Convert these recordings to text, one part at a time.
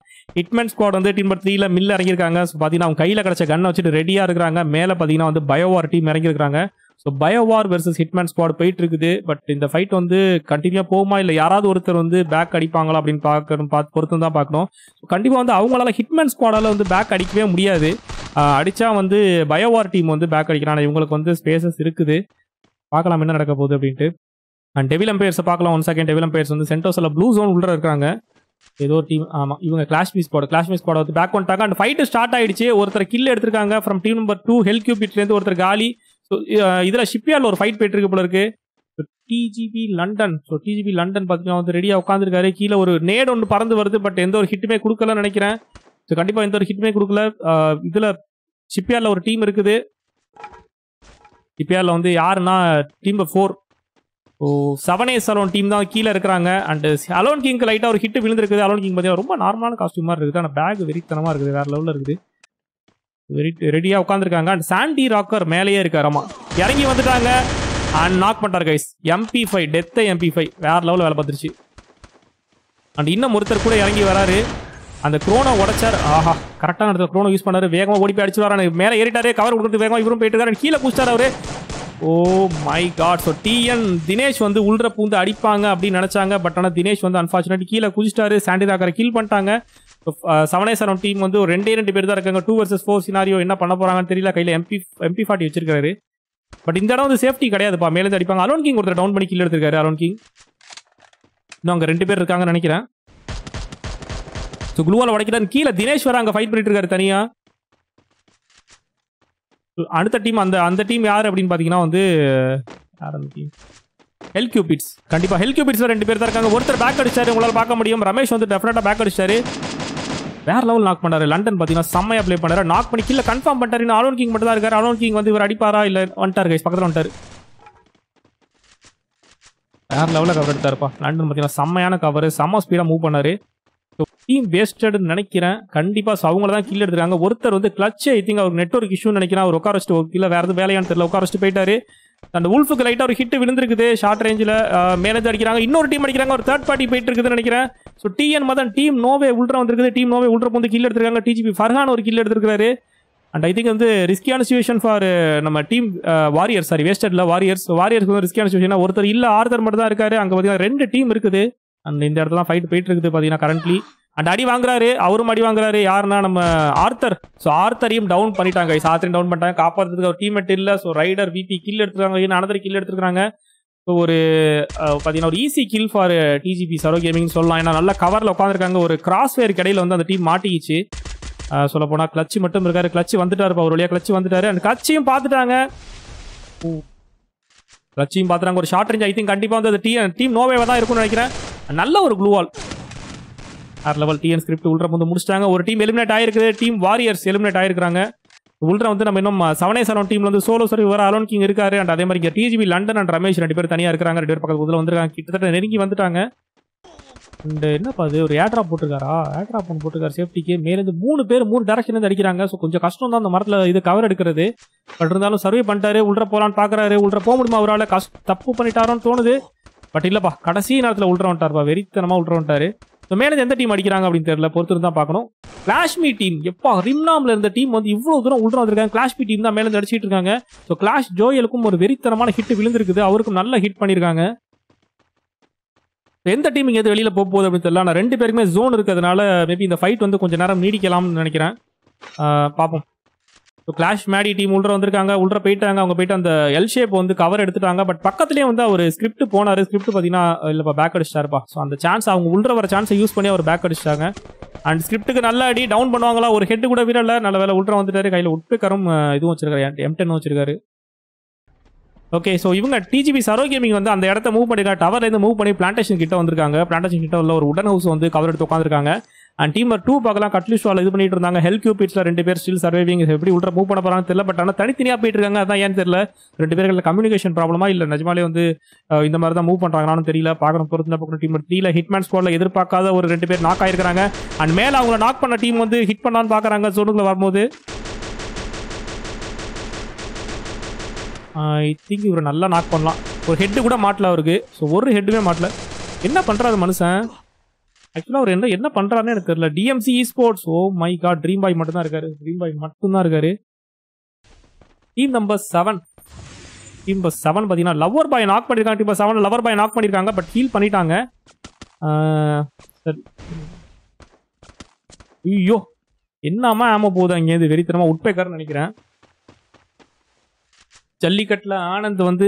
Hitman squad வந்து team number த்ரீல மில்ல இறங்கியிருக்காங்க ஸோ பார்த்தீங்கன்னா அவங்க கையில் கிடச்ச கண்ணை வச்சுட்டு ரெடியாக இருக்கிறாங்க மேலே பார்த்தீங்கன்னா வந்து பயோவார் டீம் இறங்கியிருக்காங்க so Biowar versus hitman squad போயிட்டு இருக்குது பட் இந்த ஃபைட் வந்து கண்டினியூ போகுமா இல்லை யாராவது ஒருத்தர் வந்து பேக் அடிப்பாங்களா அப்படின்னு பார்க்கணும் பார்த்து பொறுத்து தான் பார்க்கணும் ஸோ கண்டிப்பாக வந்து அவங்களால ஹிட்மேன் ஸ்குவாடால வந்து பேக் அடிக்கவே முடியாது ஆஹ் அடிச்சா வந்து பயோவார் டீம் வந்து பேக் அடிக்கிறாங்க இவங்களுக்கு வந்து ஸ்பேசஸ் இருக்குது பார்க்கலாம் என்ன நடக்க போகுது அப்படின்ட்டு அண்ட் டெவில் அம்பையர்ஸை பார்க்கலாம் ஒன் செகண்ட் டெவில் அம்பையர்ஸ் வந்து சென்டோஸில் ப்ளூ ஜோன் உள்ள இருக்காங்க ஏதோ ஒரு டீம் ஆமாம் இவங்க கிளாஷ் மீஸ் ஸ்குவாட் கிளாஷ் மீஸ் ஸ்குவாட் வந்து பேக் வந்துட்டாங்க அண்ட் ஃபைட்டு ஸ்டார்ட் ஆயிடுச்சு ஒருத்தர் கில் எடுத்திருக்காங்க from team number two hell கியூபிட்லேருந்து ஒருத்தர் காலி ஸோ இதில் ஷிப்யார்டில் ஒரு ஃபைட் போயிட்டு இருக்கு போல இருக்கு DGP London so DGP London பார்த்தீங்கன்னா வந்து ரெடியாக உட்காந்துருக்காரு கீழே ஒரு நேட் ஒன்று பறந்து வருது பட் எந்த ஒரு ஹிட்டுமே கொடுக்கலன்னு நினைக்கிறேன் ஸோ கண்டிப்பாக எந்த ஒரு ஹிட்டுமே கொடுக்கல இதில் ஷிப்யார்டில் ஒரு டீம் இருக்குது ஷிப்யார்டில் வந்து யாருன்னா டீம் ஃபோர் ஓ செவன் ஏ சலோன் டீம் தான் கீழே இருக்கிறாங்க அண்ட் அலோன் கிங்க்கு லைட்டாக ஒரு ஹிட் விழுந்திருக்குது அலோன் கிங் பார்த்தீங்கன்னா ரொம்ப நார்மலான காஸ்டியூம் மாதிரி இருக்குது ஆனால் பேக் வெறித்தனமாக இருக்குது வேற லெவலில் இருக்குது வெரி ரெடியாக உட்காந்துருக்காங்க அண்ட் சாண்டி ராக்கர் மேலேயே இருக்காரு ஆமா இறங்கி வந்துட்டாங்க அண்ட் நாக் பண்ணிட்டார் கைஸ் எம்பி ஃபைவ் டெத்தை எம்பி ஃபைவ் வேற லெவலில் வேலை பார்த்துருச்சு அண்ட் இன்னும் ஒருத்தர் கூட இறங்கி வராரு அந்த குரோனை உடைச்சார் ஆஹா கரெக்டான இடத்துல குரோனை யூஸ் பண்ணாரு வேகமாக ஓடி போய் அடிச்சுட்டு மேலே ஏறிட்டாரு கவர் கொடுத்து வேகமாக இவரும் போயிட்டு இருக்காரு கீழே குச்சிட்டாரு அவரு oh my god so TN Dinesh வந்து உள்ற பூந்து அடிப்பாங்க அப்படின்னு நினைச்சாங்க பட் ஆனால் தினேஷ் வந்து அன்ஃபார்ச்சுனேட் கீழே குதிச்சிட்டாரு சாண்டி ராக்கரை கில் பண்ணிட்டாங்க செவனே செவன் டீம் வந்து ஒரு ரெண்டே ரெண்டு பேர் தான் இருக்காங்க டூ வர்சஸ் ஃபோர் சினாரியோ என்ன பண்ண போறாங்கன்னு தெரியல கையில் எம்பி எம்பி ஃபார்ட்டி வச்சிருக்காரு பட் இந்த இடம் வந்து சேஃப்டி கிடையாதுப்பா மேலே அடிப்பாங்க அலோன் கிங் ஒருத்தர் டவுன் பண்ணி கில் எடுத்திருக்காரு அலோன் கிங் இன்னும் அங்கே ரெண்டு பேர் இருக்காங்கன்னு நினைக்கிறேன் ஸோ குளுவால் உடைக்கிறாரு கீழே தினேஷ் வர அங்கே ஃபைட் பண்ணிட்டு இருக்காரு தனியா அடுத்த டீம் அந்த அந்த டீம் யார் அப்படின்னு பார்த்தீங்கன்னா வந்து யார் அந்த டீம் ஹெல் கியூபிட்ஸ் கண்டிப்பாக ஹெல் கியூபிட்ஸ் ரெண்டு பேர் தான் இருக்காங்க ஒருத்தர் பேக் அடிச்சாரு உங்களால் பார்க்க முடியும் ரமேஷ் வந்து டெஃபினட்டாக பேக் அடிச்சாரு வேற லெவல் நாக் பண்ணாரு லண்டன் பார்த்தீங்கன்னா செம்மையா ப்ளே பண்ணாரு நாக் பண்ணி கீழே கன்ஃபார்ம் பண்ணிட்டாரு இன்னும் அலோன் கிங் மட்டும் தான் இருக்காரு அலோன் கிங் வந்து இவர் அடிப்பாரா இல்லை வந்துட்டாரு கைஸ் பக்கத்தில் வந்துட்டாரு வேற லெவலில் கவர் எடுத்தாருப்பா லண்டன் பார்த்தீங்கன்னா செம்மையான கவர் செம்ம ஸ்பீடாக மூவ் பண்ணாரு டீம் வேஸ்டட்னு நினைக்கிறேன் கண்டிப்பாக ஸோ அவங்கள தான் கீழே எடுத்துருக்காங்க ஒருத்தர் வந்து கிளச் ஐ திங்க் அவருக்கு நெட்ஒர்க் இஷ்யூன்னு நினைக்கிறேன் அவர் உட்கார வச்சுட்டு இல்லை வேறு எதுவும் வேலையான்னு தெரியல உட்கார வச்சுட்டு போயிட்டாரு அந்த உல்ஃபுக்கு லைட்டாக ஒரு ஹிட் விழுந்திருக்குது ஷார்ட் ரேஞ்சில் மேனேஜ் அடிக்கிறாங்க இன்னொரு டீம் அடிக்கிறாங்க ஒரு தேர்ட் பார்ட்டி போயிட்டு இருக்குதுன்னு நினைக்கிறேன் so TN Madan team no way உள்ற வந்திருக்குது டீம் நோவே உள்ற வந்து கில் எடுத்திருக்காங்க டிஜிபி ஃபர்ஹான் ஒரு கில் எடுத்திருக்காரு அண்ட் ஐ திங்க் வந்து ரிஸ்கியான சுச்சுவேஷன் ஃபார் நம்ம டீம் வாரியர்ஸ் சாரி வேஸ்டட்ல வாரியர்ஸ் வாரியர்ஸ் வந்து ரிஸ்கியான சுச்சுவேஷன் ஒருத்தர் இல்லை ஆர்த்தர் மட்டும் தான் இருக்காரு அங்கே பார்த்தீங்கன்னா ரெண்டு டீம் இருக்குது அண்ட் இந்த இடத்துல ஃபைட் போயிட்டு இருக்குது பார்த்தீங்கன்னா கரண்ட்லி அண்ட் அடி வாங்குறாரு அவரும் அடி வாங்குறாரு யாருன்னா நம்ம ஆர்த்தர் ஸோ ஆர்த்தரையும் டவுன் பண்ணிட்டாங்க guys. ஆர்த்தரையும் டவுன் பண்ணிட்டாங்க காப்பாற்றுறதுக்கு ஒரு டீமெட் இல்லை ஸோ ரைடர் விபி கில் எடுத்துருக்காங்க இன்னும் அனதர் கில் எடுத்துருக்காங்க ஸோ ஒரு அஹ், பார்த்தீங்கன்னா ஒரு ஈஸி கில் ஃபார் டிஜிபி சரோ கேமிங் சொல்லலாம் ஏன்னா நல்ல கவரில் உட்காந்துருக்காங்க ஒரு கிராஸ் வேர் கடையில் வந்து அந்த டீம் மாட்டிக்கிச்சு சொல்ல போனால் கிளச்சு மட்டும் இருக்காரு கிளச்சு வந்துட்டாரு ஒரு வழியாக கிளச்சு வந்துட்டாரு அந்த கிளச்சையும் பார்த்துட்டாங்க கிளச்சையும் பார்த்துட்டாங்க ஒரு ஷார்ட் ரேஞ்ச் ஐ திங்க் கண்டிப்பாக வந்து அந்த டீம் டீம் நோவேவாக தான் இருக்கும்னு நினைக்கிறேன் நல்ல ஒரு க்ளூவால் ஆர் லெவல் டிஎன் ஸ்கிரிப்ட் உள்ள வந்து முடிச்சிட்டாங்க ஒரு டீம் எலிமினேட் ஆயிருக்குது டீம் வாரியர்ஸ் எலிமினேட் ஆயிருக்காங்க உள்ள வந்து நம்ம இன்னும் செவனே செவன் டீம்ல வந்து சோலோ சரி வர அலோன் கிங் இருக்காரு அண்ட் அதே மாதிரி இங்கே டிஜிபி லண்டன் அண்ட் ரமேஷ் ரெண்டு பேர் தனியா இருக்காங்க ரெண்டு பேர் பக்கத்துல உள்ள வந்திருக்காங்க கிட்டத்தட்ட நெருங்கி வந்துட்டாங்க அண்ட் என்னப்பா அது ஒரு ஏட்ராப் போட்டிருக்காரா ஏட்ராப் ஒன்று போட்டிருக்காரு சேஃப்டிக்கு மேலேருந்து மூணு பேர் மூணு டேரக்ஷன் இருந்து அடிக்கிறாங்க ஸோ கொஞ்சம் கஷ்டம் தான் அந்த மரத்தில் இது கவர் எடுக்கிறது பட் இருந்தாலும் சர்வே பண்ணிட்டாரு உள்ள போகலான்னு பார்க்குறாரு உள்ள போக முடியுமா அவரால் கஷ் தப்பு பண்ணிட்டாரோன்னு தோணுது பட் இல்லைப்பா கடைசி நேரத்தில் உள்ள வந்துட்டாருப்பா வெறித்தனமாக உள்ள வந்துட்டாரு ஸோ மேலே எந்த டீம் அடிக்கிறாங்க அப்படின்னு தெரியல பொறுத்து தான் பார்க்கணும் கிளாஷ்மி டீம் எப்பா ரிம்னாம்ல இருந்த டீம் வந்து இவ்வளோ தூரம் உள்ள வந்திருக்காங்க கிளாஷ்மி டீம் தான் மேலே அடிச்சிட்டு இருக்காங்க ஸோ கிளாஷ் ஜோயலுக்கும் ஒரு வெறித்தனமான ஹிட் விழுந்திருக்குது அவருக்கும் நல்ல ஹிட் பண்ணியிருக்காங்க எந்த டீம் இங்கே வெளியில போக போகுது அப்படின்னு தெரியல ஆனால் ரெண்டு பேருக்குமே ஜோன் இருக்கிறதுனால மேபி இந்த ஃபைட் வந்து கொஞ்சம் நேரம் நீடிக்கலாம்னு நினைக்கிறேன் ஆஹ் பார்ப்போம் ஸோ கிளாஷ் மேடி டீம் உள்ள வந்திருக்காங்க உள்ள போயிட்டாங்க அவங்க போயிட்டு அந்த எல் ஷேப் வந்து கவர் எடுத்துட்டாங்க பட் பக்கத்துலேயே வந்து அவர் ஸ்கிரிப்ட் போனார் ஸ்கிரிப்ட் பார்த்தீங்கன்னா இல்லைப்பா பேக் அடிச்சிட்டாருப்பா ஸோ அந்த சான்ஸ் அவங்க உள்ள வர சான்ஸை யூஸ் பண்ணி அவர் பேக் அடிச்சிட்டாங்க அண்ட் ஸ்கிரிப்ட்டுக்கு நல்ல அடி டவுன் பண்ணுவாங்களா ஒரு ஹெட் கூட வீரல நல்ல வேலை உள்ள வந்துட்டாரு கையில் உட்பிக்கரும் இதுவும் வச்சிருக்காரு எம் டென் வச்சிருக்காரு ஓகே ஸோ இவங்க டிஜிபி சரோ கேமிங் வந்து அந்த இடத்த மூவ் பண்ணிருக்காங்க டவர்லேருந்து மூவ் பண்ணி பிளான்டேஷன் கிட்ட வந்திருக்காங்க பிளான்டேஷன் கிட்ட உள்ள ஒரு உடன் ஹவுஸ் வந்து கவர் எடுத்து உட்காந்துருக்காங்க அண்ட் டீம் டூ பார்க்கலாம் கட்லிஷ் வால் இது பண்ணிட்டு இருந்தாங்க ஹெல் கியூபிட்ஸ்ல ரெண்டு பேர் ஸ்டில் சர்வைவிங் எப்படி உள்ள மூவ் பண்ண போறாங்கன்னு தெரியல பட் ஆனால் தனித்தனியாக போயிட்டு இருக்காங்க அதான் ஏன்னு தெரியல ரெண்டு பேர்கள் கம்யூனிகேஷன் ப்ராப்ளமா இல்லை நிஜமாலே வந்து அஹ், இந்த மாதிரி தான் மூவ் பண்றாங்கன்னு தெரியல பார்க்கணும் பொறுத்து பக்கம் டீம் த்ரீல ஹிட்மேன் ஸ்குவாட்ல எதிர்பார்க்காத ஒரு ரெண்டு பேர் நாக் ஆயிருக்காங்க அண்ட் மேல அவங்கள நாக் பண்ண டீம் வந்து ஹிட் பண்ணலான்னு பார்க்கறாங்க ஜோனுக்குள்ள வரும்போது ஐ திங்க் இவர் நல்லா நாக் பண்ணலாம் ஒரு ஹெட்டு கூட மாட்டல அவருக்கு ஸோ ஒரு ஹெட்டுமே மாட்டல என்ன பண்றாரு மனுஷன் ஆக்சுவலாக அவர் என்ன என்ன பண்ணுறாருன்னு எனக்கு தெரியல TMC sports oh my god dream boy மட்டும் தான் இருக்காரு ட்ரீம் பாய் மட்டும் தான் இருக்காரு team number seven team number seven பார்த்தீங்கன்னா லவர் பாய் நாக் பண்ணியிருக்காங்க team seven lover boy knock பண்ணியிருக்காங்க பட் ஹீல் பண்ணிட்டாங்க ஆஹ், சரி ஐயோ என்னமா ஆம போகுது அங்கேருந்து வெறித்தனமா உட்பேக்கர்னு நினைக்கிறேன் ஜல்லிக்கட்டில் ஆனந்த் வந்து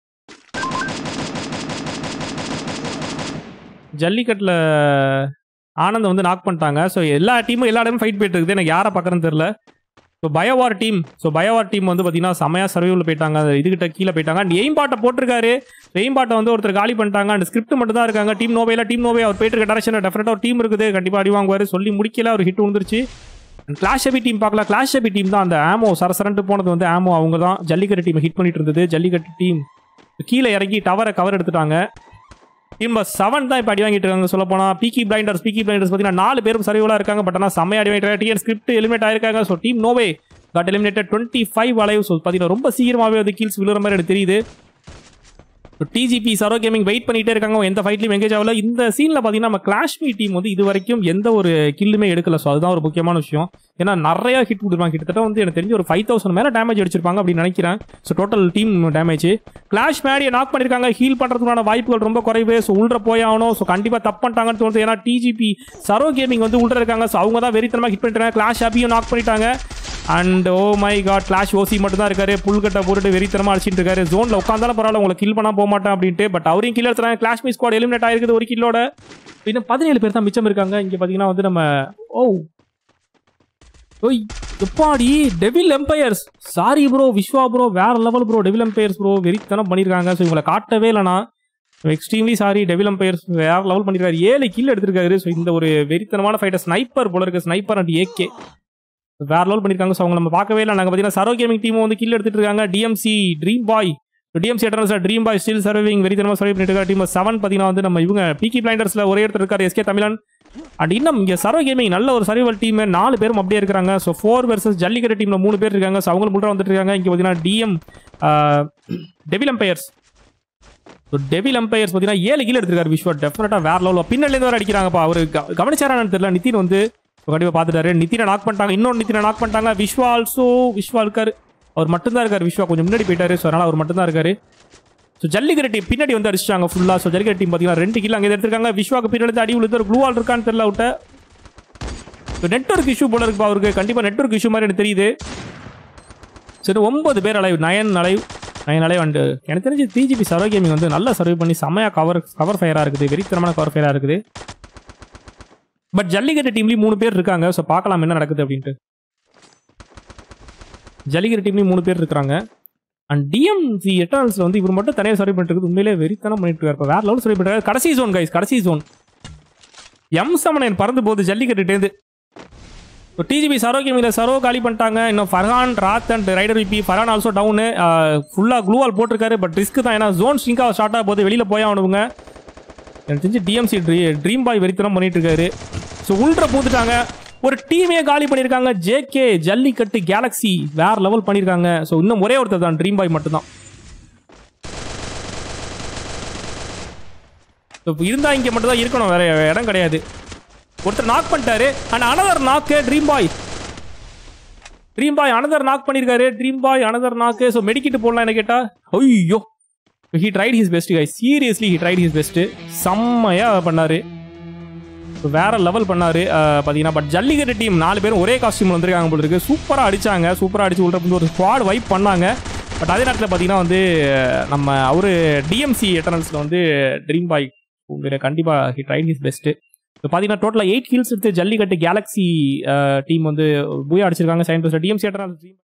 ஜல்லிக்கட்டில் ஆனந்த் வந்து நாக் பண்ணிட்டாங்க ஸோ எல்லா டீமும் எல்லா இடமும் ஃபைட் போயிட்டு இருக்குது எனக்கு யாரை பார்க்குறேன்னு தெரில so Biowar team so Biowar team வந்து பார்த்தீங்கன்னா செமையாக சர்வைவில் போயிட்டாங்க அது இதுகிட்ட கீழே போயிட்டாங்க அண்ட் எய்ம் பாட்டை போட்டிருக்காரு எய்ம் பாட்டை வந்து ஒருத்தர் காலி பண்ணிட்டாங்க அண்ட் ஸ்கிரிப்ட் மட்டும் தான் இருக்காங்க டீம் நோவேல டீம் நோவே அவர் போயிட்டு இருக்க டேரக்ஷனில் டெஃபினட்டாக ஒரு டீம் இருக்குது கண்டிப்பாக அடி வாங்குவார் சொல்லி முடிக்கல ஒரு ஹிட் வந்துருச்சு கிளாஷ் அபி டீம் பார்க்கலாம் கிளாஷ் அபி டீம் தான் அந்த ஆமோ சரசரன்ட்டு போனது வந்து ஆமோ அவங்க தான் ஜல்லிக்கட்டு டீம் ஹிட் பண்ணிட்டு இருந்தது ஜல்லிக்கட்டு டீம் கீழே இறங்கி டவரை கவர் எடுத்துட்டாங்க டீம் செவன் தான் இப்போ அடி வாங்கிட்டு இருக்காங்க சொல்ல போனால் பீக்கி பிளைண்டர்ஸ் பீக்கி பிளைண்டர்ஸ் பார்த்தீங்கன்னா நாலு பேரும் சர்வைவலாக இருக்காங்க பட் ஆனால் செம்மையா அடி வாங்கிட்டு டிஎன் ஸ்கிரிப்ட் எலிமினேட் ஆயிருக்காங்க so team no way god eliminated twenty five alive so பார்த்தீங்கன்னா ரொம்ப சீக்கிரமாகவே வந்து கீல்ஸ் விழுற மாதிரி எனக்கு தெரியுது டிஜிபி சரோ கேமிங் வெயிட் பண்ணிட்டே இருக்காங்க அவங்க எந்த ஃபைட்லையும் எங்கேஜ் ஆகல இந்த சீனில் பார்த்தீங்கன்னா நம்ம கிளாஷ்மி டீம் வந்து இது வரைக்கும் எந்த ஒரு கில்லுமே எடுக்கல ஸோ அதுதான் ஒரு முக்கியமான விஷயம் ஏன்னா நிறைய ஹிட் கொடுத்துருவாங்க கிட்டத்தட்ட வந்து எனக்கு தெரிஞ்சு ஒரு ஃபைவ் தௌசண்ட் மேலே டேமேஜ் அடிச்சிருப்பாங்க அப்படின்னு நினைக்கிறேன் so total team damage clash மேடியை நாக் பண்ணியிருக்காங்க ஹீல் பண்ணுறதுக்கான வாய்ப்புகள் ரொம்ப குறைவு ஸோ உள்ள போய் ஆகணும் ஸோ கண்டிப்பாக தப்பு பண்ணிட்டாங்கன்னு தோணுது ஏன்னா டிஜிபி சரோ கேமிங் வந்து உள்ள இருக்காங்க ஸோ அவங்க தான் வெறித்தனமாக ஹிட் பண்ணிட்டாங்க கிளாஷ் அபியும் நாக் பண்ணிட்டாங்க and oh my god clash OC மட்டும் தான் இருக்காரு புல்கட்டை போட்டுட்டு வெறித்தனமா அடிச்சிட்டு இருக்காரு ஜோன்ல உட்காந்தாலும் பரவாயில்ல உங்களை கில் பண்ணா போக மாட்டேன் அப்படின்ட்டு பட் அவரையும் கில் எடுத்துறாங்க கிளாஷ் மீ ஸ்குவாட் எலிமினேட் ஆயிருக்குது ஒரு கில்லோட இன்னும் பதினேழு பேர் தான் மிச்சம் இருக்காங்க இங்க பாத்தீங்கன்னா வந்து நம்ம ஓ ஓய் எப்பாடி Devil Empires sorry bro Viswa bro வேற level bro Devil Empires bro வெறித்தனம் பண்ணியிருக்காங்க ஸோ இவங்களை காட்டவே இல்லைனா எக்ஸ்ட்ரீம்லி சாரி டெவில் எம்பையர்ஸ் வேற லெவல் பண்ணியிருக்காரு ஏழு கில் எடுத்திருக்காரு ஸோ இந்த ஒரு வெறித்தனமான ஃபைட்டர் ஸ்னைப்பர் போல இருக்கு ஸ்னைப்பர் அண்ட் ஏகே வேற லெவல் பண்ணியிருக்காங்க ஸோ அவங்க நம்ம பார்க்கவே இல்லை நாங்கள் பார்த்தீங்கன்னா சரோ கேமிங் டீம் வந்து கில் எடுத்துட்டு இருக்காங்க TMC dream boy TMC eaters dream boy still surviving வெறித்தனமாக சர்வை பண்ணிட்டு இருக்காங்க டீம் செவன் பார்த்தீங்கன்னா வந்து நம்ம இவங்க பிகி பிளைண்டர்ஸில் ஒரே இடத்துல இருக்காரு எஸ்கே தமிழன் அண்ட் இன்னும் இங்கே சர்வ கேமிங் நல்ல ஒரு சர்வைவல் டீம் நாலு பேரும் அப்படியே இருக்காங்க ஸோ ஃபோர் வெர்சஸ் ஜல்லிக்கட்டு டீமில் மூணு பேர் இருக்காங்க ஸோ அவங்களும் முன்னாடி வந்துட்டு இருக்காங்க இங்கே பார்த்தீங்கன்னா TM Devil Empires so Devil Empires பார்த்தீங்கன்னா ஏழு கீழே எடுத்திருக்காரு விஸ்வா டெஃபினட்டாக வேற லெவலில் பின்னலேருந்து வர அடிக்கிறாங்கப்பா அவர் கவனிச்சாரான்னு தெரியல நிதின் வந்து கண்டிப்பாக பார்த்துட்டாரு நிதினை நாக் பண்ணிட்டாங்க இன்னொரு நிதினை நாக் பண்ணிட்டாங்க விஸ்வா ஆல்சோ விஸ்வா இருக்காரு அவர் மட்டும்தான் இருக்காரு விஸ்வா கொஞ்சம் முன்னாடி போயிட்டாரு ஸோ அதனால் அவர் மட்டும்தான் இருக்காரு ஸோ ஜல்லிக்கட்டு டீம் பின்னாடி வந்து அடிச்சிட்டாங்க ஃபுல்லாக ஸோ ஜல்லிக்கட்டு டீம் பார்த்தீங்கன்னா ரெண்டு கிலோ அங்கே எடுத்திருக்காங்க விஸ்வாக்கு பின்னாடி அடி விழுந்து ஒரு ப்ளூ வால் இருக்கான்னு தெரியல விட்ட ஸோ நெட்ஒர்க் இஷ்யூ போல இருக்கு அவருக்கு கண்டிப்பாக நெட்ஒர்க் இஷ்யூ மாதிரி எனக்கு தெரியுது சரி ஒன்பது பேர் alive nine alive nine alive and எனக்கு தெரிஞ்சு டிஜிபி சர்வ கேமிங் வந்து நல்லா சர்வை பண்ணி செம்மையாக கவர் கவர் ஃபயராக இருக்குது வெறித்தனமான கவர் ஃபயராக இருக்குது பட் ஜல்லிக்கட்டு டீம்லேயும் மூணு பேர் இருக்காங்க ஸோ பார்க்கலாம் என்ன நடக்குது அப்படின்ட்டு ஜல்லிக்கட்டு டீம்லேயும் மூணு பேர் இருக்காங்க அண்ட் டிஎம்சி எட்டர்னல்ஸில் வந்து இவர் மட்டும் தனியாக சர்வை பண்ணிட்டு இருக்குது உண்மையிலே வெறித்தனம் பண்ணிட்டு இருக்காரு இப்போ வேற லெவல் சர்வை பண்ணிட்டு கடைசி ஜோன் கைஸ் கடைசி ஜோன் எம் சமனன் பறந்து போகுது ஜல்லிக்கட்டுட்டேந்து இப்போ டிஜிபி சரோ கேமிங்கில் சரோ காலி பண்ணிட்டாங்க இன்னும் ஃபர்ஹான் ராத் and rider VP Farhan also down ஃபுல்லாக க்ளூவால் போட்டிருக்காரு பட் ரிஸ்க் தான் ஏன்னா ஜோன் ஸ்ட்ரிங்காக ஸ்டார்ட் ஆக போது வெளியில் போய் ஆகணுங்க எனக்கு தெரிஞ்சு டிஎம்சி ட்ரீ ட்ரீம் பாய் வெறித்தனம் பண்ணிட்டு இருக்காரு ஸோ உள்ற பூத்துட்டாங்க ஒரு டீமே காலி பண்ணியிருக்காங்க ஜேகே ஜல்லிக்கட்டு கேலக்ஸி வேற லெவல் பண்ணியிருக்காங்க ஸோ இன்னும் ஒரே ஒருத்தர் தான் ட்ரீம் பாய் மட்டும்தான் இப்போ இருந்தா இங்கே மட்டும் தான் இருக்கணும் வேற இடம் கிடையாது ஒருத்தர் நாக் பண்ணிட்டாரு and another knock dream boy dream boy another knock பண்ணியிருக்காரு dream boy another knock so medkit போடலாம் என்ன கேட்டா ஐயோ he tried his best guy seriously he tried his best செம்மையா பண்ணாரு So, வேற லெவல் பண்ணாரு அஹ், பாத்தீங்கன்னா பட் ஜல்லிக்கட்டு டீம் நாலு பேரும் ஒரே காஸ்டியூம் வந்திருக்காங்க போல இருக்கு சூப்பரா அடிச்சாங்க சூப்பரா அடிச்சு உள்ள வந்து ஒரு ஸ்குவாட் வைப் பண்ணாங்க பட் அதே நேரத்தில் பார்த்தீங்கன்னா வந்து நம்ம அவரு டிஎம்சி எட்டர்னல்ஸில் வந்து ட்ரீம் பாய் கண்டிப்பாக ஹி ட்ரைட் ஹிஸ் பெஸ்ட்டு இப்போ பார்த்தீங்கன்னா டோட்டலாக எயிட் ஹில்ஸ் எடுத்து ஜல்லிக்கட்டு கேலக்ஸி டீம் வந்து பூயா அடிச்சிருக்காங்க சைன் டிஎம்சி எட்டர்னல்ஸ்